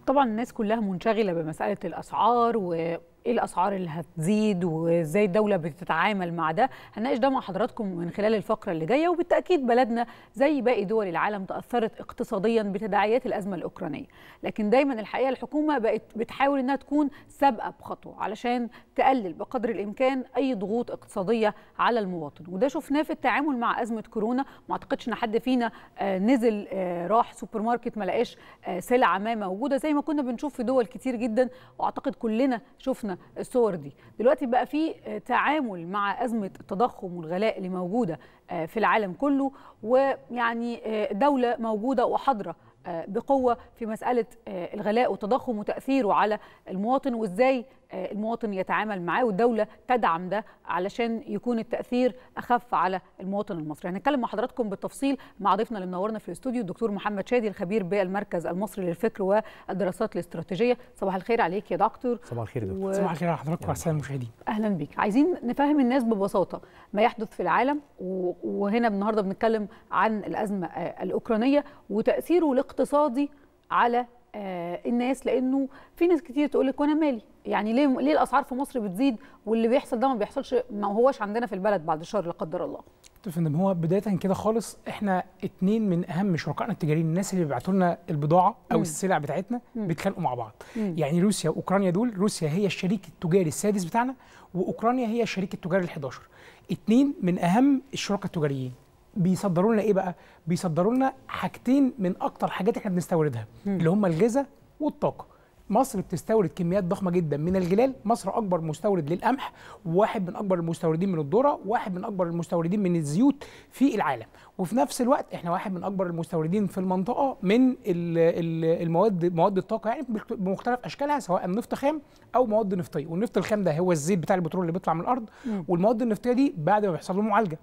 طبعا الناس كلها منشغله بمساله الاسعار و ايه الاسعار اللي هتزيد وازاي الدوله بتتعامل مع ده هنناقش ده مع حضراتكم من خلال الفقره اللي جايه وبالتاكيد بلدنا زي باقي دول العالم تاثرت اقتصاديا بتداعيات الازمه الاوكرانيه لكن دايما الحقيقه الحكومه بقت بتحاول انها تكون سابقه بخطوه علشان تقلل بقدر الامكان اي ضغوط اقتصاديه على المواطن وده شفناه في التعامل مع ازمه كورونا ما اعتقدش ان حد فينا نزل راح سوبر ماركت ما لقاش سلعه ما موجوده زي ما كنا بنشوف في دول كتير جدا واعتقد كلنا شفنا الصور دي دلوقتي بقى في تعامل مع أزمة التضخم والغلاء اللي موجودة في العالم كله ويعني دولة موجودة وحاضرة بقوة في مسألة الغلاء والتضخم وتأثيره على المواطن وإزاي المواطن يتعامل معاه والدولة تدعم ده علشان يكون التأثير أخف على المواطن المصري هنتكلم مع حضراتكم بالتفصيل مع ضيفنا اللي منورنا في الاستوديو الدكتور محمد شادي الخبير بالمركز المصري للفكر والدراسات الاستراتيجية صباح الخير عليك يا دكتور صباح الخير يا دكتور و... صباح الخير على حضرتك وعلى الساده المشاهدين أهلا بيك عايزين نفهم الناس ببساطة ما يحدث في العالم و... وهنا النهارده بنتكلم عن الأزمة الأوكرانية وتأثيره الاقتصادي على آه الناس لانه في ناس كتير تقول لك وانا مالي يعني ليه ليه الاسعار في مصر بتزيد واللي بيحصل ده ما بيحصلش ما هوش عندنا في البلد بعد الشر لا قدر الله فندم هو بدايه كده خالص احنا اتنين من اهم شركائنا التجاريين الناس اللي بيبعتوا لنا البضاعه او م. السلع بتاعتنا بيتخانقوا مع بعض م. يعني روسيا واوكرانيا دول روسيا هي الشريك التجاري السادس بتاعنا واوكرانيا هي الشريك التجاري ال11 اتنين من اهم الشركاء التجاريين بيصدروا لنا ايه بقى؟ بيصدروا لنا حاجتين من اكتر حاجات احنا بنستوردها م. اللي هم الغذاء والطاقه. مصر بتستورد كميات ضخمه جدا من الجلال، مصر اكبر مستورد للقمح، وواحد من اكبر المستوردين من الذره، واحد من اكبر المستوردين من الزيوت في العالم، وفي نفس الوقت احنا واحد من اكبر المستوردين في المنطقه من المواد مواد الطاقه يعني بمختلف اشكالها سواء نفط خام او مواد نفطيه، والنفط الخام ده هو الزيت بتاع البترول اللي بيطلع من الارض، م. والمواد النفطيه دي بعد ما بيحصل له معالجه.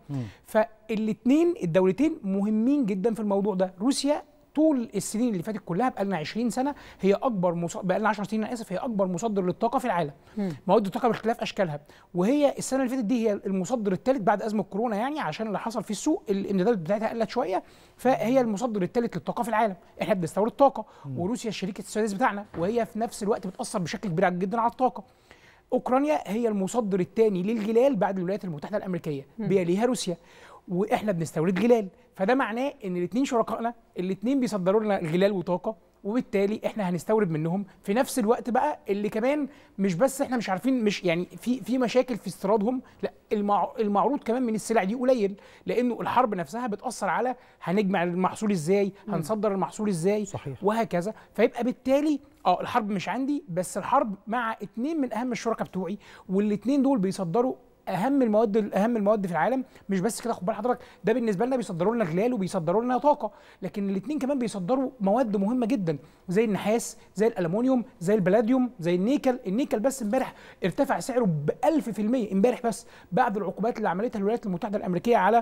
فالاثنين الدولتين مهمين جدا في الموضوع ده، روسيا طول السنين اللي فاتت كلها بقى لنا 20 سنه هي اكبر مص... بقى لنا 10 سنين انا اسف هي اكبر مصدر للطاقه في العالم م. مواد الطاقه باختلاف اشكالها وهي السنه اللي فاتت دي هي المصدر الثالث بعد ازمه كورونا يعني عشان اللي حصل في السوق الامدادات بتاعتها قلت شويه فهي المصدر الثالث للطاقه في العالم احنا بنستورد طاقه م. وروسيا الشريك السادس بتاعنا وهي في نفس الوقت بتاثر بشكل كبير جدا على الطاقه اوكرانيا هي المصدر الثاني للجلال بعد الولايات المتحده الامريكيه بيليها روسيا واحنا بنستورد جلال فده معناه ان الاثنين شركائنا الاثنين بيصدروا لنا جلال وطاقه وبالتالي احنا هنستورد منهم في نفس الوقت بقى اللي كمان مش بس احنا مش عارفين مش يعني في في مشاكل في استيرادهم لا المعروض كمان من السلع دي قليل لانه الحرب نفسها بتاثر على هنجمع المحصول ازاي هنصدر المحصول ازاي صحيح. وهكذا فيبقى بالتالي اه الحرب مش عندي بس الحرب مع اتنين من اهم الشركاء بتوعي والاتنين دول بيصدروا اهم المواد اهم المواد في العالم مش بس كده خد بال حضرتك ده بالنسبه لنا بيصدروا لنا غلال وبيصدروا لنا طاقه لكن الاثنين كمان بيصدروا مواد مهمه جدا زي النحاس زي الالومنيوم زي البلاديوم زي النيكل النيكل بس امبارح ارتفع سعره ب 1000% امبارح بس بعد العقوبات اللي عملتها الولايات المتحده الامريكيه على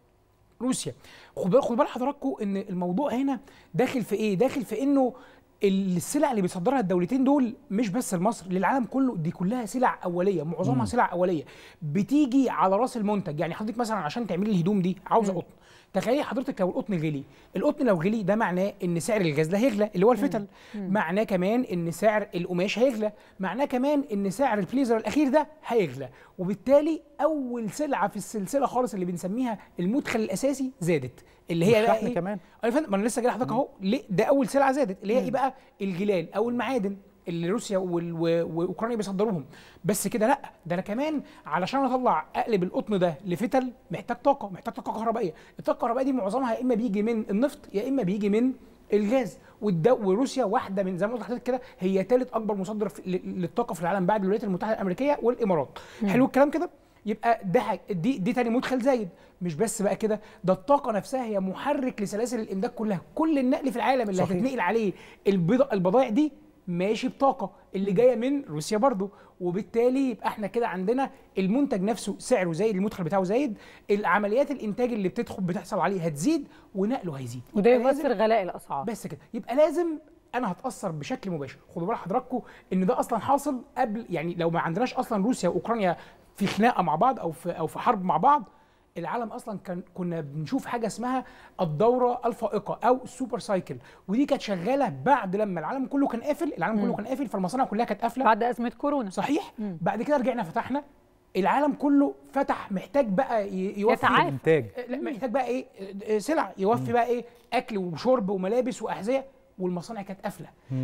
روسيا خد بال خد بال حضراتكم ان الموضوع هنا داخل في ايه داخل في انه السلع اللي بيصدرها الدولتين دول مش بس لمصر للعالم كله دي كلها سلع اوليه معظمها سلع اوليه بتيجي على راس المنتج يعني حضرتك مثلا عشان تعملي الهدوم دي عاوزه قطن تخيلي حضرتك لو القطن غلي القطن لو غلي ده معناه ان سعر الجزله هيغلى اللي هو الفتل معناه كمان ان سعر القماش هيغلى معناه كمان ان سعر البليزر الاخير ده هيغلى وبالتالي اول سلعه في السلسله خالص اللي بنسميها المدخل الاساسي زادت اللي هي بقى ايه كمان انا فندم ما انا لسه جاي لحضرتك اهو ليه ده اول سلعه زادت اللي هي ايه بقى الجلال او المعادن اللي روسيا واوكرانيا بيصدروهم بس كده لا ده انا كمان علشان اطلع اقلب القطن ده لفتل محتاج طاقه محتاج طاقه كهربائيه الطاقه الكهربائيه دي معظمها يا اما بيجي من النفط يا اما بيجي من الغاز والدو وروسيا واحده من زي ما قلت لحضرتك كده هي ثالث اكبر مصدر للطاقه في العالم بعد الولايات المتحده الامريكيه والامارات حلو الكلام كده يبقى ده دي دي تاني مدخل زايد مش بس بقى كده ده الطاقه نفسها هي محرك لسلاسل الامداد كلها كل النقل في العالم اللي صحيح. هتتنقل عليه البضائع دي ماشي بطاقه اللي جايه من روسيا برضو وبالتالي يبقى احنا كده عندنا المنتج نفسه سعره زايد المدخل بتاعه زايد العمليات الانتاج اللي بتدخل بتحصل عليه هتزيد ونقله هيزيد وده يفسر غلاء الاسعار بس كده يبقى لازم انا هتاثر بشكل مباشر خدوا بال حضراتكم ان ده اصلا حاصل قبل يعني لو ما عندناش اصلا روسيا واوكرانيا في خناقه مع بعض او في او في حرب مع بعض العالم اصلا كان كنا بنشوف حاجه اسمها الدوره الفائقه او السوبر سايكل ودي كانت شغاله بعد لما العالم كله كان قافل العالم كله كان قافل فالمصانع كلها كانت قافله بعد ازمه كورونا صحيح بعد كده رجعنا فتحنا العالم كله فتح محتاج بقى ي- يوفي يتعافى. انتاج لا محتاج بقى ايه آه، سلع يوفي بقى ايه اكل وشرب وملابس واحذيه والمصانع كانت قافله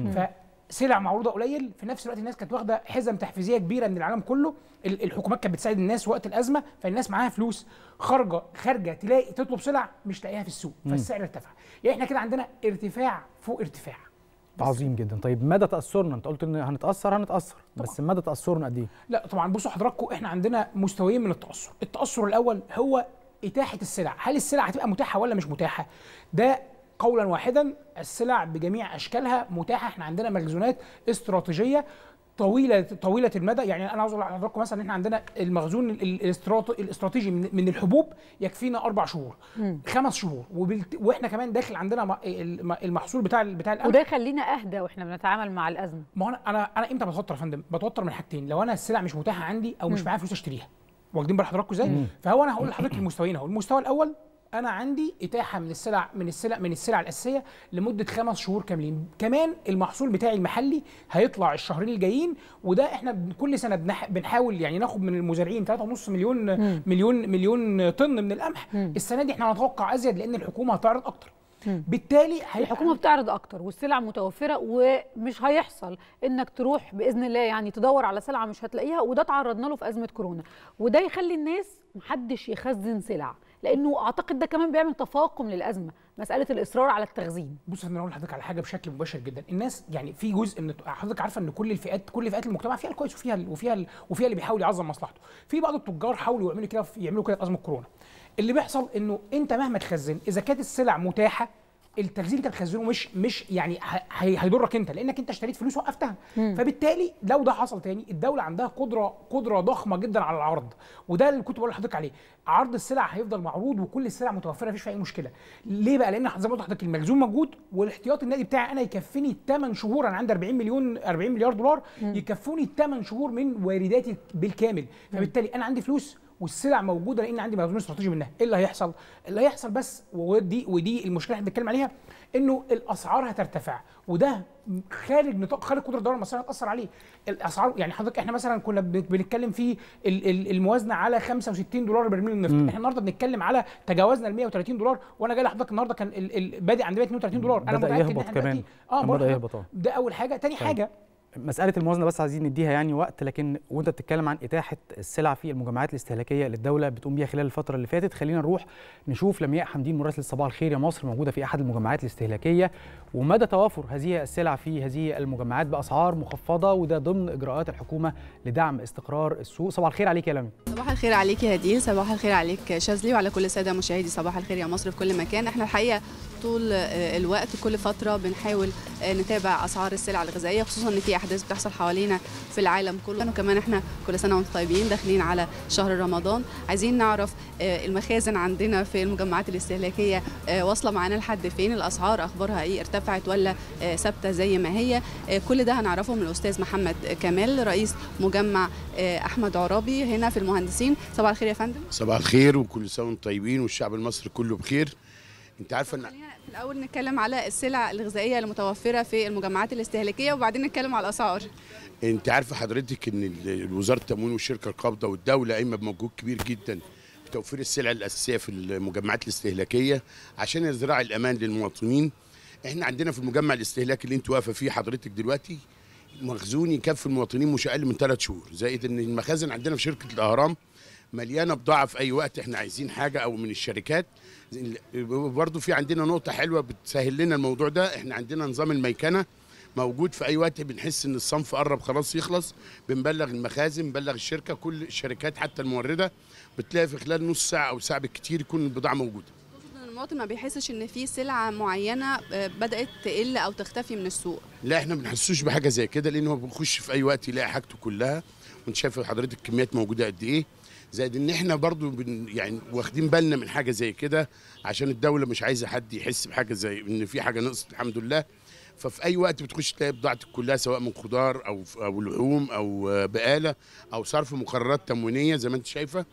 فسلع معروضه قليل في نفس الوقت الناس كانت واخده حزم تحفيزيه كبيره من العالم كله ال- الحكومات كانت بتساعد الناس وقت الازمه فالناس معاها فلوس خارجه خارجه تلاقي تطلب سلع مش لاقيها في السوق فالسعر ارتفع يعني احنا كده عندنا ارتفاع فوق ارتفاع عظيم جدا طيب مدى تاثرنا انت قلت ان هنتاثر هنتاثر بس مدى تاثرنا قد ايه لا طبعا بصوا حضراتكم احنا عندنا مستويين من التاثر التاثر الاول هو اتاحه السلع هل السلع هتبقى متاحه ولا مش متاحه ده قولا واحدا السلع بجميع اشكالها متاحه احنا عندنا مخزونات استراتيجيه طويله طويله المدى يعني انا عاوز اقول لحضراتكم مثلا ان احنا عندنا المخزون ال- الاسترات- الاستراتيجي من من الحبوب يكفينا اربع شهور خمس شهور وبالت... واحنا كمان داخل عندنا م- الم- المحصول بتاع ال- بتاع القمح وده يخلينا اهدى واحنا بنتعامل مع الازمه ما هو انا انا انا امتى بتوتر يا فندم؟ بتوتر من حاجتين، لو انا السلع مش متاحه عندي او مش معايا فلوس اشتريها. واخدين بال حضراتكم ازاي؟ فهو انا هقول لحضرتك المستويين اهو، المستوى الاول انا عندي اتاحه من السلع من السلع من السلع الاساسيه لمده خمس شهور كاملين، كمان المحصول بتاعي المحلي هيطلع الشهرين الجايين وده احنا بن- كل سنه بنح- بنحاول يعني ناخد من المزارعين 3.5 مليون مليون مليون طن من القمح، السنه دي احنا هنتوقع ازيد لان الحكومه هتعرض اكتر. بالتالي هيبقى الحكومه بتعرض اكتر والسلع متوفره ومش هيحصل انك تروح باذن الله يعني تدور على سلعه مش هتلاقيها وده تعرضنا له في ازمه كورونا وده يخلي الناس محدش يخزن سلع لانه اعتقد ده كمان بيعمل تفاقم للازمه مساله الاصرار على التخزين بص انا اقول لحضرتك على حاجه بشكل مباشر جدا الناس يعني في جزء من حضرتك عارفه ان كل الفئات كل فئات المجتمع فيها الكويس وفيها ال- وفيها ال- وفيها اللي بيحاول يعظم مصلحته في بعض التجار حاولوا يعملوا كده في- يعملوا كده في ازمه كورونا اللي بيحصل انه انت مهما تخزن اذا كانت السلع متاحه التخزين اللي انت بتخزنه مش مش يعني ه- هي- هيضرك انت لانك انت اشتريت فلوس وقفتها فبالتالي لو ده حصل تاني الدوله عندها قدره قدره ضخمه جدا على العرض وده اللي كنت بقول لحضرتك عليه عرض السلع هيفضل معروض وكل السلع متوفره مفيش فيها اي مشكله ليه بقى لان زي ما قلت لحضرتك المخزون موجود والاحتياطي النادي بتاعي انا يكفيني 8 شهور انا عندي 40 مليون 40 مليار دولار يكفوني 8 شهور من وارداتي بالكامل فبالتالي انا عندي فلوس والسلع موجوده لان عندي مخزون استراتيجي منها ايه اللي هيحصل اللي هيحصل بس ودي ودي المشكله اللي احنا بنتكلم عليها انه الاسعار هترتفع وده خارج نطاق خارج قدره الدوله المصريه هتاثر عليه الاسعار يعني حضرتك احنا مثلا كنا بن- بنتكلم في ال- ال- الموازنه على 65 دولار برميل النفط احنا النهارده بنتكلم على تجاوزنا ال 130 دولار وانا جاي لحضرتك النهارده كان ال- ال- بادئ عند 132 دولار انا بدأ متاكد ان يهبط احنا كمان. دلوقتي- اه بدأ بقول لحضرتك يهبط، اه. ده اول حاجه تاني حاجه مسألة الموازنة بس عايزين نديها يعني وقت لكن وانت بتتكلم عن إتاحة السلع في المجمعات الاستهلاكية اللي الدولة بتقوم بيها خلال الفترة اللي فاتت خلينا نروح نشوف لمياء حمدين مراسل صباح الخير يا مصر موجودة في أحد المجمعات الاستهلاكية ومدى توافر هذه السلع في هذه المجمعات بأسعار مخفضة وده ضمن إجراءات الحكومة لدعم استقرار السوق صباح الخير عليك يا لمي صباح الخير عليك يا هديل صباح الخير عليك شاذلي وعلى كل الساده مشاهدي صباح الخير يا مصر في كل مكان احنا الحقيقه طول آه، الوقت كل فتره بنحاول آه، نتابع اسعار السلع الغذائيه خصوصا ان في احداث بتحصل حوالينا في العالم كله وكمان احنا كل سنه وانتم طيبين داخلين على شهر رمضان عايزين نعرف آه، المخازن عندنا في المجمعات الاستهلاكيه آه، واصله معانا لحد فين الاسعار اخبارها ايه ارتفعت ولا آه، ثابته زي ما هي آه، كل ده هنعرفه من الاستاذ محمد كمال رئيس مجمع آه، احمد عرابي هنا في المهندسين صباح الخير يا فندم صباح الخير وكل سنه وانتم طيبين والشعب المصري كله بخير انت عارفه ان خلينا في الاول نتكلم على السلع الغذائيه المتوفره في المجمعات الاستهلاكيه وبعدين نتكلم على الاسعار انت عارفه حضرتك ان ال- وزاره التموين والشركه القابضه والدوله قايمه بمجهود كبير جدا في توفير السلع الاساسيه في المجمعات الاستهلاكيه عشان يزرع الامان للمواطنين احنا عندنا في المجمع الاستهلاكي اللي انت واقفه فيه حضرتك دلوقتي مخزون يكفي المواطنين مش اقل من ثلاث شهور زائد ان المخازن عندنا في شركه الاهرام مليانه بضاعه في اي وقت احنا عايزين حاجه او من الشركات برضو في عندنا نقطه حلوه بتسهل لنا الموضوع ده احنا عندنا نظام الميكنه موجود في اي وقت بنحس ان الصنف قرب خلاص يخلص بنبلغ المخازن بنبلغ الشركه كل الشركات حتى المورده بتلاقي في خلال نص ساعه او ساعه بالكتير يكون البضاعه موجوده تقصد ان المواطن ما بيحسش ان في سلعه معينه آه، بدات تقل او تختفي من السوق لا احنا ما بنحسوش بحاجه زي كده لان هو بيخش في اي وقت يلاقي حاجته كلها وانت شايف حضرتك الكميات موجوده قد ايه زائد ان احنا برضو بن يعني واخدين بالنا من حاجه زي كده عشان الدوله مش عايزه حد يحس بحاجه زي ان في حاجه نقصت الحمد لله ففي اي وقت بتخش تلاقي بضاعتك كلها سواء من خضار او او لحوم او آه، بقاله او صرف مقررات تموينيه زي ما انت شايفه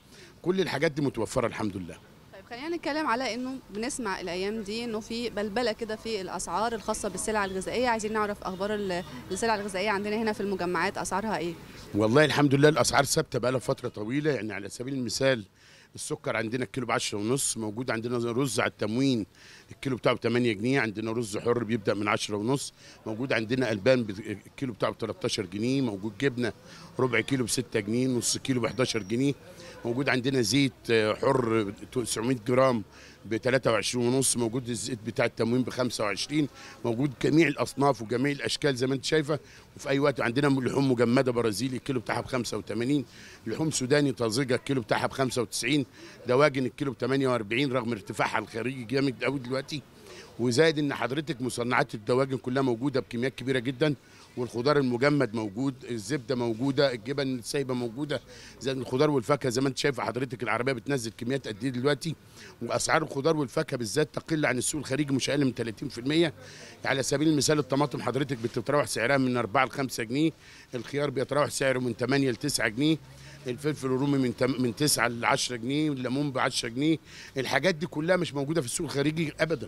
كل الحاجات دي متوفره الحمد لله طيب خلينا نتكلم على انه بنسمع الايام دي انه في بلبله كده في الاسعار الخاصه بالسلع الغذائيه عايزين نعرف اخبار ال- السلع الغذائيه عندنا هنا في المجمعات اسعارها ايه والله الحمد لله الاسعار ثابته بقى لها فتره طويله يعني على سبيل المثال السكر عندنا الكيلو ب 10 ونص موجود عندنا رز على التموين الكيلو بتاعه ب 8 جنيه عندنا رز حر بيبدا من 10 ونص موجود عندنا البان بت- الكيلو بتاعه ب 13 جنيه موجود جبنه ربع كيلو ب 6 جنيه نص كيلو ب 11 جنيه موجود عندنا زيت آه، حر 900 جرام ب 23 ونص موجود الزيت بتاع التموين ب 25 موجود جميع الاصناف وجميع الاشكال زي ما انت شايفه وفي اي وقت عندنا لحوم مجمده برازيلي الكيلو بتاعها ب 85 لحوم سوداني طازجه الكيلو بتاعها ب 95 دواجن الكيلو ب 48 رغم ارتفاعها الخارجي جامد قوي دلوقتي وزائد ان حضرتك مصنعات الدواجن كلها موجوده بكميات كبيره جدا والخضار المجمد موجود الزبده موجوده الجبن السايبه موجوده زي الخضار والفاكهه زي ما انت شايفه حضرتك العربيه بتنزل كميات قد ايه دلوقتي واسعار الخضار والفاكهه بالذات تقل عن السوق الخارجي مش اقل من 30% على سبيل المثال الطماطم حضرتك بتتراوح سعرها من 4 ل 5 جنيه الخيار بيتراوح سعره من 8 ل 9 جنيه الفلفل الرومي من تم- من 9 ل 10 جنيه الليمون ب 10 جنيه الحاجات دي كلها مش موجوده في السوق الخارجي ابدا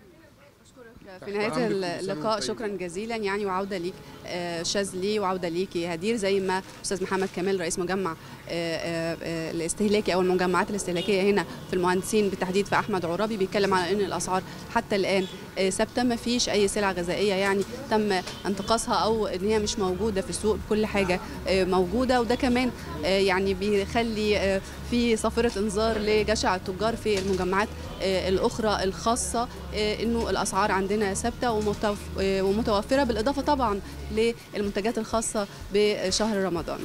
في نهايه عندك كل سنة اللقاء وأنت طيب. شكرا جزيلا يعني وعوده ليك آه، شاذلي وعوده ليك يا هدير زي ما استاذ محمد كمال رئيس مجمع آه، آه، آه، الاستهلاكي او المجمعات الاستهلاكيه هنا في المهندسين بالتحديد في احمد عرابي بيتكلم على ان الاسعار حتى الان آه، ثابته ما فيش اي سلع غذائيه يعني تم انتقاصها او ان هي مش موجوده في السوق كل حاجه آه، موجوده وده كمان آه، يعني بيخلي آه، في صافره انذار لجشع التجار في المجمعات آه، الاخرى الخاصه آه، انه الاسعار عندنا ثابته ومتوف- آه، ومتوفره بالاضافه طبعا للمنتجات الخاصه بشهر رمضان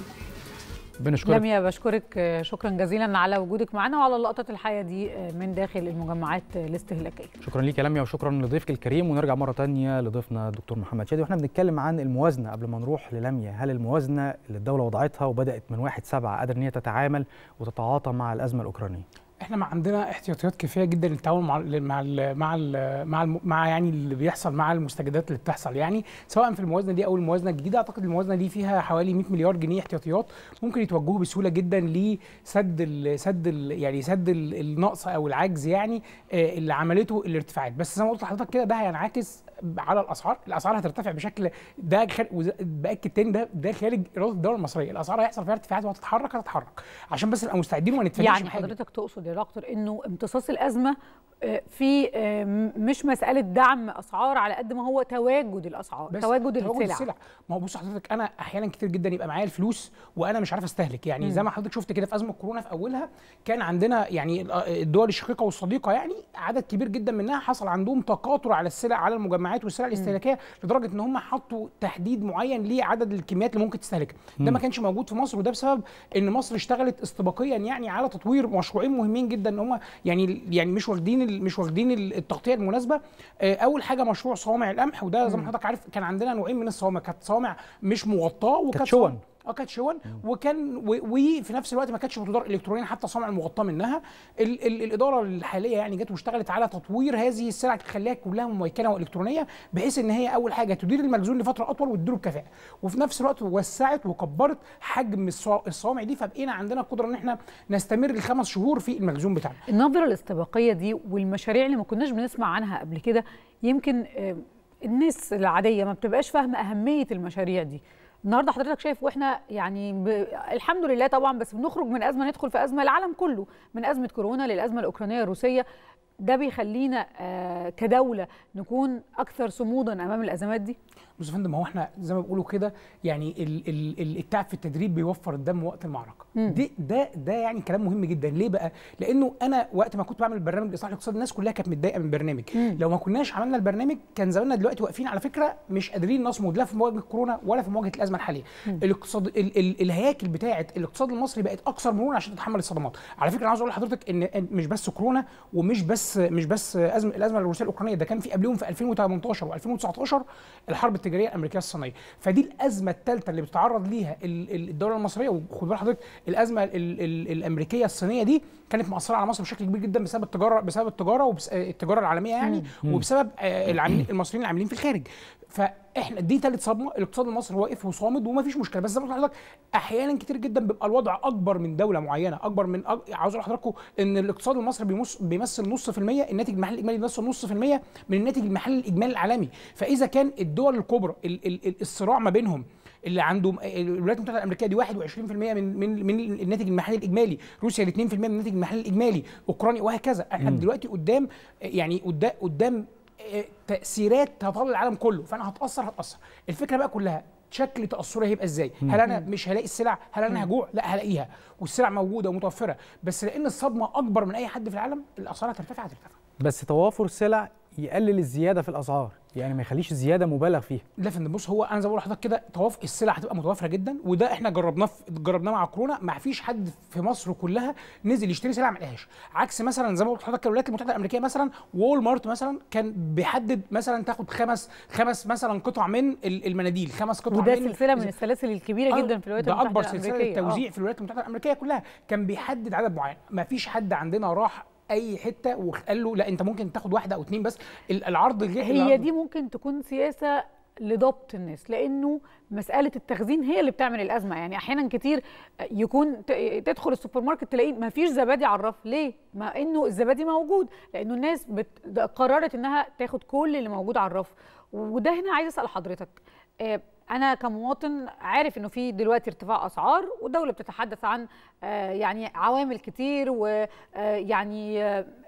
بنشكرك لميا بشكرك آه، شكرا جزيلا على وجودك معنا وعلى اللقطات الحيه دي آه، من داخل المجمعات آه، الاستهلاكيه شكرا ليك يا لميا وشكرا لضيفك الكريم ونرجع مره تانية لضيفنا الدكتور محمد شادي واحنا بنتكلم عن الموازنه قبل ما نروح للميا هل الموازنه اللي الدوله وضعتها وبدات من 1 7 قادره ان هي تتعامل وتتعاطى مع الازمه الاوكرانيه احنا ما عندنا احتياطيات كفايه جدا للتعامل مع ال مع ال مع ال مع, ال مع يعني اللي بيحصل مع المستجدات اللي بتحصل يعني سواء في الموازنه دي او الموازنه الجديده اعتقد الموازنه دي فيها حوالي 100 مليار جنيه احتياطيات ممكن يتوجهوا بسهوله جدا لسد ال سد ال يعني سد ال النقص او العجز يعني آه، اللي عملته الارتفاعات بس زي ما قلت لحضرتك كده ده هينعكس على الاسعار الاسعار هترتفع بشكل ده خارج وز- باكد تاني ده ده خارج اراده الدوله المصريه الاسعار هيحصل فيها ارتفاعات وهتتحرك هتتحرك عشان بس نبقى مستعدين وما نتفاجئش يعني بحاجة. حضرتك تقصد يا دكتور انه امتصاص الازمه آه، في آه، م- مش مساله دعم اسعار على قد ما هو تواجد الاسعار بس تواجد السلع السلع ما هو بص حضرتك انا احيانا كتير جدا يبقى معايا الفلوس وانا مش عارف استهلك يعني مم. زي ما حضرتك شفت كده في ازمه كورونا في اولها كان عندنا يعني ال- الدول الشقيقه والصديقه يعني عدد كبير جدا منها حصل عندهم تقاطر على السلع على المجمعات والسلع الاستهلاكيه لدرجه ان هم حطوا تحديد معين لعدد الكميات اللي ممكن تستهلكها ده ما كانش موجود في مصر وده بسبب ان مصر اشتغلت استباقيا يعني على تطوير مشروعين مهمين جدا ان هم يعني يعني مش واخدين ال- مش واخدين ال- التغطيه المناسبه آه، اول حاجه مشروع صوامع القمح وده زي ما حضرتك عارف كان عندنا نوعين من الصوامع كانت صوامع مش مغطاه وكانت شون. صوامع- اه كانت شون وكان و- وفي نفس الوقت ما كانتش بتدار الكترونيا حتى الصوامع المغطاه منها ال ال الاداره الحاليه يعني جت واشتغلت على تطوير هذه السلع تخليها كلها مميكنه والكترونيه بحيث ان هي اول حاجه تدير المخزون لفتره اطول وتديره بكفاءه وفي نفس الوقت وسعت وكبرت حجم الصوا- الصوامع دي فبقينا عندنا قدره ان احنا نستمر الخمس شهور في المخزون بتاعنا النظره الاستباقيه دي والمشاريع اللي ما كناش بنسمع عنها قبل كده يمكن آه، الناس العاديه ما بتبقاش فاهمه اهميه المشاريع دي النهارده حضرتك شايف واحنا يعني ب... الحمد لله طبعا بس بنخرج من ازمه ندخل في ازمه العالم كله من ازمه كورونا للازمه الاوكرانيه الروسيه ده بيخلينا آه كدوله نكون اكثر صمودا امام الازمات دي بص يا فندم هو احنا زي ما بيقولوا كده يعني ال ال ال التعب في التدريب بيوفر الدم وقت المعركه دي ده ده يعني كلام مهم جدا ليه بقى لانه انا وقت ما كنت بعمل برنامج الاصلاح الاقتصادي الناس كلها كانت متضايقه من البرنامج لو ما كناش عملنا البرنامج كان زماننا دلوقتي واقفين على فكره مش قادرين نصمد لا في مواجهه كورونا ولا في مواجهه الازمه الحاليه الاقتصاد ال ال الهياكل بتاعه الاقتصاد المصري بقت اكثر مرونه عشان تتحمل الصدمات على فكره انا عاوز اقول لحضرتك ان إن مش بس كورونا ومش بس مش بس ازمه الازمه الروسيه الاوكرانيه ده كان في قبلهم في 2018 و2019 الحرب التجاريه الامريكيه الصينيه فدي الازمه الثالثه اللي بتتعرض ليها ال- ال- الدوله المصريه وخد بال حضرتك الازمه ال ال الامريكيه الصينيه دي كانت مأثره على مصر بشكل كبير جدا بسبب التجاره بسبب التجاره والتجاره العالميه يعني وبسبب آه، العاملين المصريين العاملين في الخارج ف فاحنا دي ثالث صدمه الاقتصاد المصري واقف وصامد ومفيش مشكله بس زي ما قلت لحضرتك احيانا كتير جدا بيبقى الوضع اكبر من دوله معينه اكبر من أج... عاوز اقول لحضراتكم ان الاقتصاد المصري بيمس... بيمثل نص في المية الناتج المحلي الاجمالي بيمثل نص في المية من الناتج المحلي الاجمالي العالمي فاذا كان الدول الكبرى ال... ال... ال- الصراع ما بينهم اللي عنده الولايات المتحده الامريكيه دي 21% من من من الناتج المحلي الاجمالي روسيا ال 2% من الناتج المحلي الاجمالي اوكرانيا وهكذا احنا دلوقتي قدام يعني قدام قدام آه، تاثيرات هتطال العالم كله فانا هتاثر هتاثر الفكره بقى كلها شكل تاثرها هيبقى ازاي هل انا مش هلاقي السلع هل انا هجوع لا هلاقيها والسلع موجوده ومتوفره بس لان الصدمه اكبر من اي حد في العالم الاسعار هترتفع هترتفع بس توافر سلع يقلل الزياده في الاسعار يعني ما يخليش الزياده مبالغ فيها لا يا فندم بص هو انا زي ما بقول لحضرتك كده توافق السلع هتبقى متوفره جدا وده احنا جربناه في جربناه مع كورونا ما فيش حد في مصر كلها نزل يشتري سلع ما لقاهاش عكس مثلا زي ما قلت لحضرتك الولايات المتحده الامريكيه مثلا وول مارت مثلا كان بيحدد مثلا تاخد خمس خمس مثلا قطع من ال- المناديل خمس قطع وده من سلسله من السلاسل الكبيره آه، جدا في الولايات ده المتحده اكبر سلسله الامريكيه التوزيع آه. في الولايات المتحده الامريكيه كلها كان بيحدد عدد معين ما فيش حد عندنا راح اي حته وقال له لا انت ممكن تاخد واحده او اتنين بس ال- العرض غير هي العرض- دي ممكن تكون سياسه لضبط الناس لانه مساله التخزين هي اللي بتعمل الازمه يعني احيانا كتير يكون ت- تدخل السوبر ماركت تلاقيه ما فيش زبادي على الرف ليه مع انه الزبادي موجود لانه الناس بت... ده قررت انها تاخد كل اللي موجود على الرف وده هنا عايز اسال حضرتك آه، انا كمواطن عارف انه في دلوقتي ارتفاع اسعار والدوله بتتحدث عن آه، يعني عوامل كتير ويعني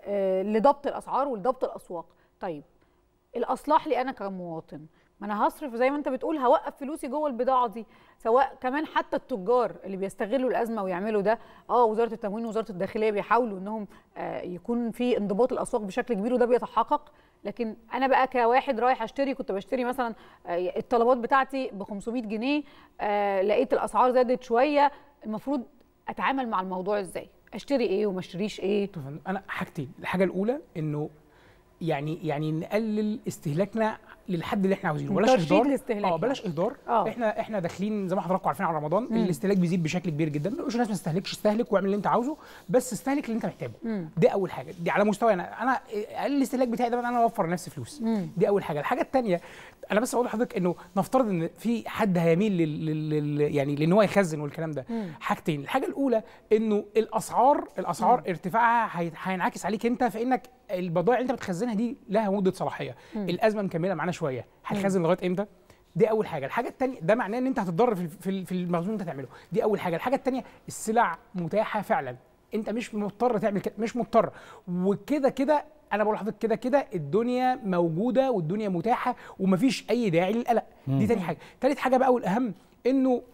لضبط الاسعار ولضبط الاسواق طيب الاصلح لي انا كمواطن ما انا هصرف زي ما انت بتقول هوقف فلوسي جوه البضاعه دي سواء كمان حتى التجار اللي بيستغلوا الازمه ويعملوا ده اه وزاره التموين ووزاره الداخليه بيحاولوا انهم آه يكون في انضباط الاسواق بشكل كبير وده بيتحقق لكن انا بقى كواحد رايح اشتري كنت بشتري مثلا آه الطلبات بتاعتي ب 500 جنيه آه لقيت الاسعار زادت شويه المفروض اتعامل مع الموضوع ازاي اشتري ايه وما اشتريش ايه شوف يا فندم، انا حاجتين الحاجه الاولى انه يعني يعني نقلل استهلاكنا للحد اللي احنا عاوزينه بلاش ترشيد اهدار الاستهلاك اه يعني. بلاش اهدار آه. احنا احنا داخلين زي ما حضراتكم عارفين على رمضان الاستهلاك بيزيد بشكل كبير جدا ما نقولش الناس ما تستهلكش استهلك واعمل اللي انت عاوزه بس استهلك اللي انت محتاجه دي اول حاجه دي على مستوى انا انا اقل الاستهلاك بتاعي ده انا اوفر لنفسي فلوس دي اول حاجه الحاجه الثانيه انا بس اقول لحضرتك انه نفترض ان في حد هيميل لل, لل... لل... يعني لان هو يخزن والكلام ده حاجتين الحاجه الاولى انه الاسعار الاسعار ارتفاعها هي- هينعكس عليك انت في انك البضائع اللي انت بتخزنها دي لها مده صلاحيه الازمه مكمله معانا شويه هتخزن لغايه امتى دي اول حاجه الحاجه الثانيه ده معناه ان انت هتتضرر في في في المخزون اللي انت هتعمله دي اول حاجه الحاجه الثانيه السلع متاحه فعلا انت مش مضطر تعمل كده مش مضطر وكده كده انا بقول لحضرتك كده كده الدنيا موجوده والدنيا متاحه ومفيش اي داعي للقلق دي تاني حاجه تالت حاجه بقى والاهم انه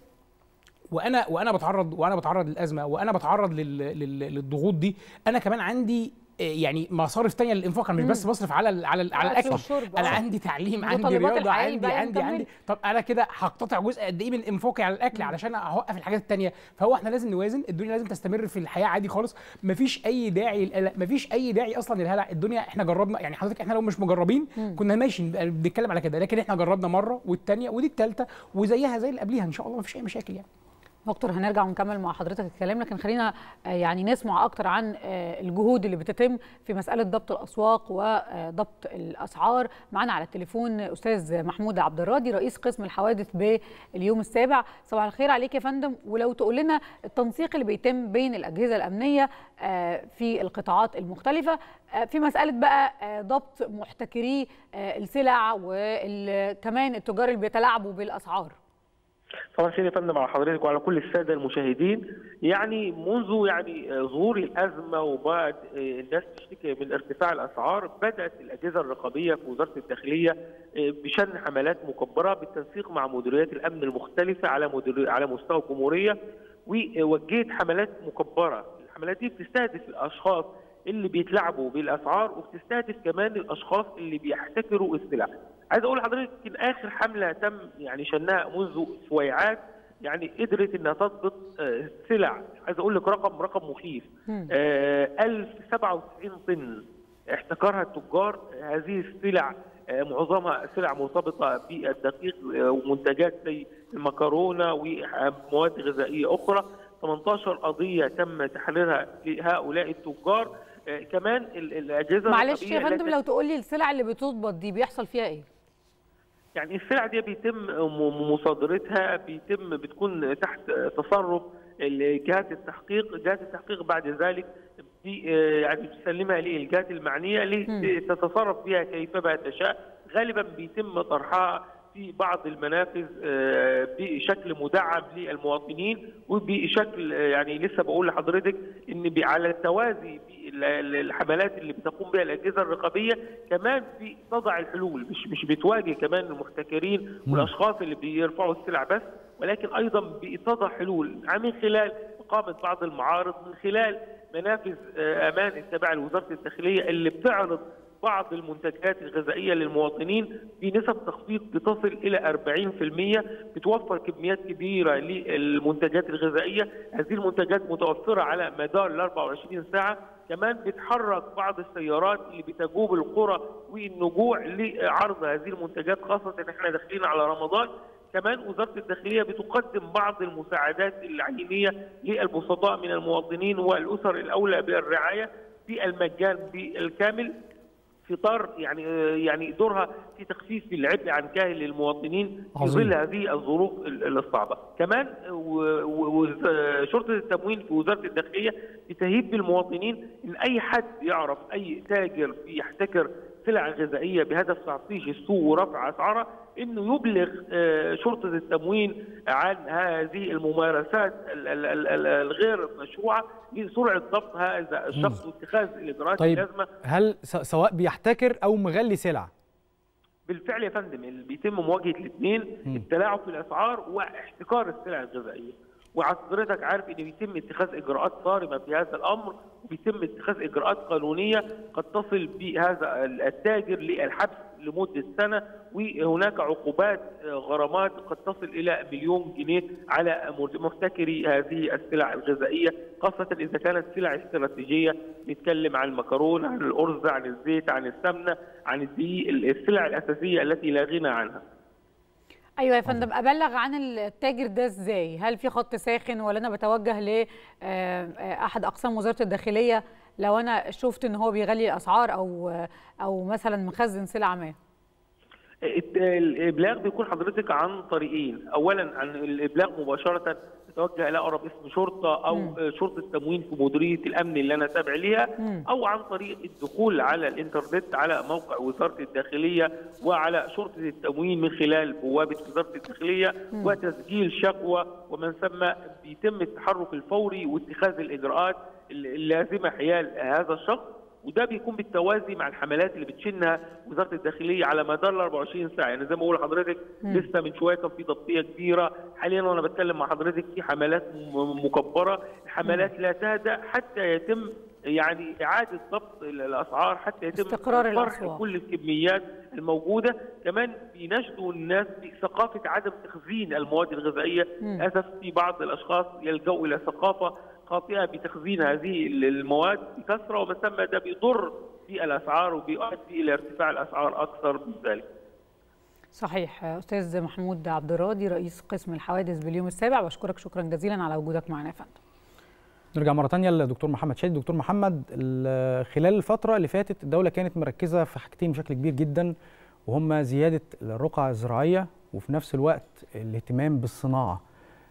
وانا وانا بتعرض وانا بتعرض للازمه وانا بتعرض لل... لل... للضغوط دي انا كمان عندي آه، يعني مصارف تانية للانفاق انا مش بس بصرف على ال- على ال- على الأكل الاكل والشرب، انا آه. عندي تعليم عندي متطلبات رياضه الحياة عندي الباقية عندي مكملة. عندي طب انا كده هقتطع جزء قد ايه من انفاقي على الاكل علشان اوقف الحاجات التانية فهو احنا لازم نوازن الدنيا لازم تستمر في الحياه عادي خالص مفيش اي داعي للقلق مفيش اي داعي اصلا للهلع الدنيا احنا جربنا يعني حضرتك احنا لو مش مجربين كنا ماشي نبقى بنتكلم على كده لكن احنا جربنا مره والتانية ودي التالتة وزيها زي اللي قبليها ان شاء الله مفيش اي مشاكل يعني دكتور هنرجع ونكمل مع حضرتك الكلام لكن خلينا آه، يعني نسمع اكتر عن آه، الجهود اللي بتتم في مساله ضبط الاسواق وضبط الاسعار معانا على التليفون استاذ محمود عبد الراضي رئيس قسم الحوادث باليوم السابع صباح الخير عليك يا فندم ولو تقول لنا التنسيق اللي بيتم بين الاجهزه الامنيه آه، في القطاعات المختلفه آه، في مساله بقى آه، ضبط محتكري آه، السلع وكمان التجار اللي بيتلاعبوا بالاسعار صباح الخير يا فندم على حضرتك وعلى كل الساده المشاهدين يعني منذ يعني آه، ظهور الازمه وبعد آه، الناس تشتكي من ارتفاع الاسعار بدات الاجهزه الرقابيه في وزاره الداخليه آه، بشن حملات مكبره بالتنسيق مع مديريات الامن المختلفه على مدير على مستوى الجمهوريه ووجهت حملات مكبره الحملات دي بتستهدف الاشخاص اللي بيتلاعبوا بالاسعار وبتستهدف كمان الاشخاص اللي بيحتكروا السلع عايز اقول لحضرتك يمكن اخر حمله تم يعني شنها منذ سويعات يعني قدرت انها تضبط آه، سلع عايز اقول لك رقم رقم مخيف آه 1097 طن احتكرها التجار هذه السلع آه، معظمها سلع مرتبطه بالدقيق آه، ومنتجات زي المكرونه ومواد غذائيه اخرى 18 قضيه تم تحريرها لهؤلاء التجار آه، كمان ال- الاجهزه معلش يا الرقابية فندم لا لو تقول لي السلع اللي بتضبط دي بيحصل فيها ايه يعني السلع دي بيتم مصادرتها بيتم بتكون تحت تصرف جهات التحقيق جهات التحقيق بعد ذلك يعني بتسلمها للجهات المعنيه لتتصرف بها كيفما تشاء غالبا بيتم طرحها في بعض المنافذ بشكل مدعم للمواطنين وبشكل يعني لسه بقول لحضرتك ان على التوازي الحملات اللي بتقوم بها الاجهزه الرقابيه كمان بتضع الحلول مش مش بتواجه كمان المحتكرين والاشخاص اللي بيرفعوا السلع بس ولكن ايضا بتضع حلول من خلال اقامه بعض المعارض من خلال منافذ امان التابعه لوزاره الداخليه اللي بتعرض بعض المنتجات الغذائيه للمواطنين بنسب تخفيض بتصل الى 40% بتوفر كميات كبيره للمنتجات الغذائيه، هذه المنتجات متوفره على مدار ال 24 ساعه، كمان بتحرك بعض السيارات اللي بتجوب القرى والنجوع لعرض هذه المنتجات خاصه احنا داخلين على رمضان كمان وزاره الداخليه بتقدم بعض المساعدات العينيه للبسطاء من المواطنين والاسر الاولى بالرعايه بالمجان بالكامل في اطار يعني يعني دورها في تخفيف العبء عن كاهل للمواطنين في ظل هذه الظروف الصعبه، كمان شرطه التموين في وزاره الداخليه بتهيب بالمواطنين ان اي حد يعرف اي تاجر بيحتكر سلع غذائيه بهدف تعطيش السوق ورفع اسعارها انه يبلغ شرطه التموين عن هذه الممارسات الغير مشروعه لسرعه ضبط هذا الشخص واتخاذ الاجراءات طيب اللازمه هل سواء بيحتكر او مغلي سلع بالفعل يا فندم اللي بيتم مواجهه الاثنين التلاعب في الاسعار واحتكار السلع الغذائيه وحضرتك عارف ان بيتم اتخاذ اجراءات صارمه في هذا الامر وبيتم اتخاذ اجراءات قانونيه قد تصل بهذا التاجر للحبس لمده سنه وهناك عقوبات غرامات قد تصل الى مليون جنيه على محتكري هذه السلع الغذائيه خاصه اذا كانت سلع استراتيجيه نتكلم عن المكرونه عن الارز عن الزيت عن السمنه عن الدقيق السلع الاساسيه التي لا غنى عنها ايوه يا فندم ابلغ عن التاجر ده ازاي هل في خط ساخن ولا انا بتوجه لاحد اقسام وزاره الداخليه لو انا شفت ان هو بيغلي الاسعار او او مثلا مخزن سلعه ما الابلاغ بيكون حضرتك عن طريقين اولا عن الابلاغ مباشره تتوجه الى اقرب اسم شرطه او م. شرطه تموين في مديريه الامن اللي انا تابع ليها او عن طريق الدخول على الانترنت على موقع وزاره الداخليه وعلى شرطه التموين من خلال بوابه وزاره الداخليه م. وتسجيل شكوى ومن ثم بيتم التحرك الفوري واتخاذ الاجراءات اللازمه حيال هذا الشخص وده بيكون بالتوازي مع الحملات اللي بتشنها وزاره الداخليه على مدار ال 24 ساعه يعني زي ما بقول لحضرتك لسه من شويه كان في ضبطيه كبيره حاليا وانا بتكلم مع حضرتك في حملات مكبره الحملات لا تهدأ حتى يتم يعني اعاده ضبط الاسعار حتى يتم استقرار الاسواق كل الكميات الموجوده كمان بيناشدوا الناس بثقافه عدم تخزين المواد الغذائيه للاسف في بعض الاشخاص يلجؤوا الى ثقافه خاطئه بتخزين هذه المواد بكثره ومن ثم ده بيضر في الاسعار وبيؤدي الى ارتفاع الاسعار اكثر من ذلك. صحيح استاذ محمود عبد الراضي رئيس قسم الحوادث باليوم السابع بشكرك شكرا جزيلا على وجودك معنا يا فندم. نرجع مره ثانيه للدكتور محمد شادي دكتور محمد خلال الفتره اللي فاتت الدوله كانت مركزه في حاجتين بشكل كبير جدا وهم زياده الرقعه الزراعيه وفي نفس الوقت الاهتمام بالصناعه.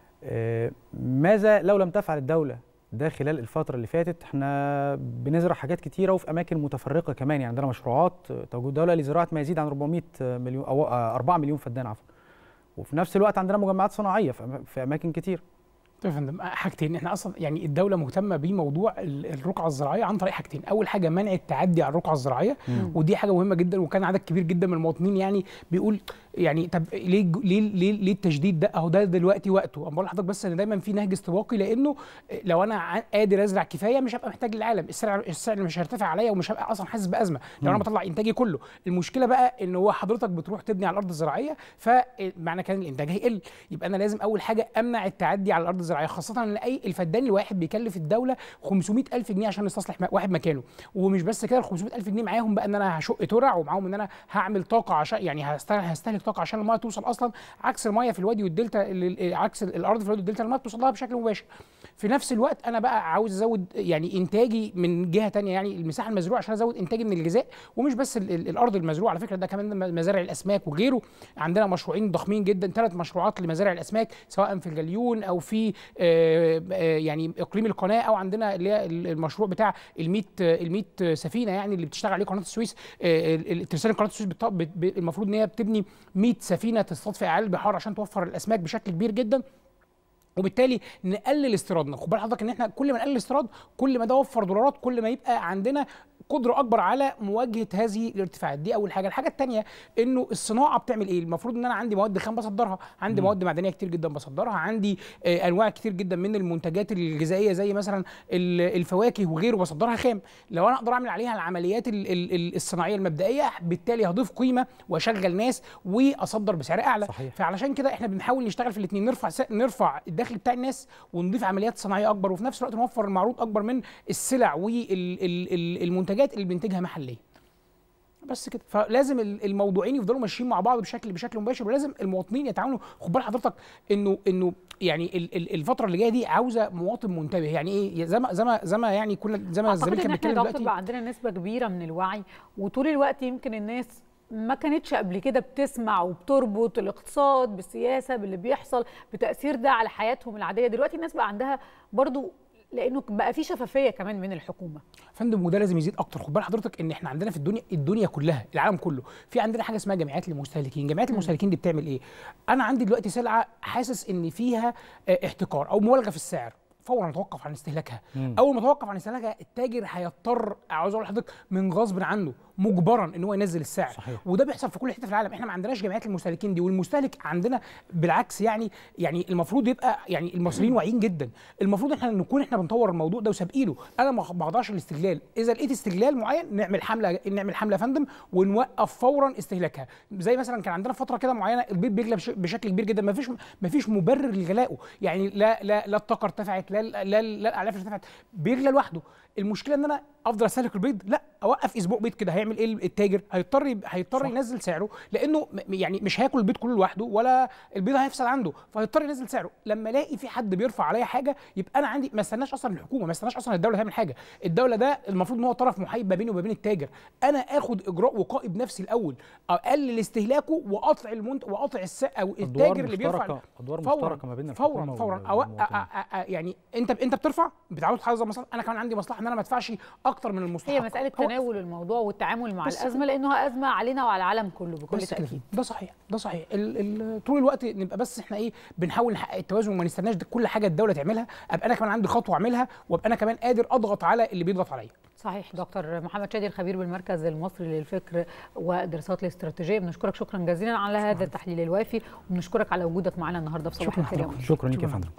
ماذا لو لم تفعل الدوله ده خلال الفترة اللي فاتت احنا بنزرع حاجات كتيرة وفي أماكن متفرقة كمان يعني عندنا مشروعات توجد دولة لزراعة ما يزيد عن 400 مليون أو 4 مليون فدان عفوا وفي نفس الوقت عندنا مجمعات صناعية في أماكن كتير طيب يا فندم حاجتين احنا اصلا يعني الدوله مهتمه بموضوع الرقعه الزراعيه عن طريق حاجتين اول حاجه منع التعدي على الرقعه الزراعيه مم. ودي حاجه مهمه جدا وكان عدد كبير جدا من المواطنين يعني بيقول يعني طب ليه ليه ليه, ليه التشديد ده اهو ده دلوقتي وقته انا بقول لحضرتك بس ان دايما في نهج استباقي لانه لو انا قادر ازرع كفايه مش هبقى محتاج للعالم السعر السعر مش هيرتفع عليا ومش هبقى اصلا حاسس بازمه لو انا بطلع انتاجي كله المشكله بقى ان هو حضرتك بتروح تبني على الارض الزراعيه فمعنى كان الانتاج هيقل يبقى انا لازم اول حاجه امنع التعدي على الارض الزراعيه خاصه ان اي الفدان الواحد بيكلف الدوله 500000 جنيه عشان يستصلح واحد مكانه ومش بس كده ال 500000 جنيه معاهم بقى ان انا هشق ترع ومعاهم ان انا هعمل طاقه عشان يعني هستهلك طاقه عشان الميه توصل اصلا عكس الميه في الوادي والدلتا عكس الارض في الوادي والدلتا الميه بتوصل لها بشكل مباشر في نفس الوقت انا بقى عاوز ازود يعني انتاجي من جهه تانية يعني المساحه المزروعه عشان ازود انتاجي من الغذاء ومش بس ال ال الارض المزروعه على فكره ده كمان مزارع الاسماك وغيره عندنا مشروعين ضخمين جدا ثلاث مشروعات لمزارع الاسماك سواء في الجليون او في آه آه يعني اقليم القناه او عندنا اللي هي المشروع بتاع ال 100 ال 100 سفينه يعني اللي بتشتغل عليه قناه السويس ترسانه قناه السويس المفروض ان هي بتبني 100 سفينه تصطاد في اعالي البحار عشان توفر الاسماك بشكل كبير جدا وبالتالي نقلل استيرادنا خد بال حضرتك ان احنا كل ما نقلل الاستيراد كل ما ده وفر دولارات كل ما يبقى عندنا قدره اكبر على مواجهه هذه الارتفاعات دي اول حاجه الحاجه الثانيه انه الصناعه بتعمل ايه المفروض ان انا عندي مواد خام بصدرها عندي مواد معدنيه كتير جدا بصدرها عندي آه انواع كتير جدا من المنتجات الغذائيه زي مثلا الفواكه وغيره بصدرها خام لو انا اقدر اعمل عليها العمليات ال ال الصناعيه المبدئيه بالتالي هضيف قيمه واشغل ناس واصدر بسعر اعلى صحيح. فعلشان كده احنا بنحاول نشتغل في الاثنين نرفع نرفع الدخل بتاع الناس ونضيف عمليات صناعيه اكبر وفي نفس الوقت نوفر المعروض اكبر من السلع والمنتجات اللي بننتجها محليا بس كده فلازم الموضوعين يفضلوا ماشيين مع بعض بشكل بشكل مباشر ولازم المواطنين يتعاملوا خد بال حضرتك انه انه يعني الفتره اللي جايه دي عاوزه مواطن منتبه يعني ايه زي ما زي ما زي ما يعني كل زي ما الزميل كان بيتكلم دلوقتي بقى عندنا نسبه كبيره من الوعي وطول الوقت يمكن الناس ما كانتش قبل كده بتسمع وبتربط الاقتصاد بالسياسه باللي بيحصل بتاثير ده على حياتهم العاديه دلوقتي الناس بقى عندها برضو لانه بقى في شفافيه كمان من الحكومه فندم وده لازم يزيد اكتر خد بال حضرتك ان احنا عندنا في الدنيا الدنيا كلها العالم كله في عندنا حاجه اسمها جمعيات المستهلكين جمعيات المستهلكين دي بتعمل ايه انا عندي دلوقتي سلعه حاسس ان فيها احتكار او مبالغه في السعر فورا اتوقف عن استهلاكها مم. اول ما اتوقف عن استهلاكها التاجر هيضطر عاوز اقول لحضرتك من غصب عنه مجبرا ان هو ينزل السعر صحيح. وده بيحصل في كل حته في العالم احنا ما عندناش جمعيات المستهلكين دي والمستهلك عندنا بالعكس يعني يعني المفروض يبقى يعني المصريين واعيين جدا المفروض احنا نكون احنا بنطور الموضوع ده وسابقينه انا ما بقدرش الاستغلال اذا لقيت استغلال معين نعمل حمله نعمل حمله يا فندم ونوقف فورا استهلاكها زي مثلا كان عندنا فتره كده معينه البيض بيغلى بشكل كبير جدا ما فيش ما فيش مبرر لغلائه يعني لا لا لا الطاقه ارتفعت لا لا, لا الاعلاف ارتفعت بيغلى لوحده المشكله ان انا افضل استهلك البيض لا اوقف اسبوع بيض كده هيعمل ايه التاجر هيضطر هيضطر ينزل سعره لانه يعني مش هياكل البيض كله لوحده ولا البيض هيفسد عنده فهيضطر ينزل سعره لما الاقي في حد بيرفع عليا حاجه يبقى انا عندي ما استناش اصلا الحكومه ما استناش اصلا الدوله تعمل حاجه الدوله ده المفروض ان هو طرف محايد ما بيني وما بين التاجر انا اخد اجراء وقائي بنفسي الاول اقلل استهلاكه واقطع المنت واقطع الس او التاجر اللي بيرفع ادوار مشتركه ما بين فورا فورا أو يعني انت انت بترفع بتعود تحافظ على مصلحه انا كمان عندي مصلحه ان انا ما ادفعش اكتر من المستحق هي مساله تناول الموضوع والتعامل مع الازمه لانها ازمه علينا وعلى العالم كله بكل تاكيد ده صحيح ده صحيح ال ال طول الوقت نبقى بس احنا ايه بنحاول نحقق التوازن وما نستناش كل حاجه الدوله تعملها ابقى انا كمان عندي خطوه اعملها وابقى انا كمان قادر اضغط على اللي بيضغط عليا صحيح دكتور محمد شادي الخبير بالمركز المصري للفكر والدراسات الاستراتيجيه بنشكرك شكرا جزيلا على هذا التحليل الوافي وبنشكرك على وجودك معنا النهارده في صباح الخير شكرا لك يا فندم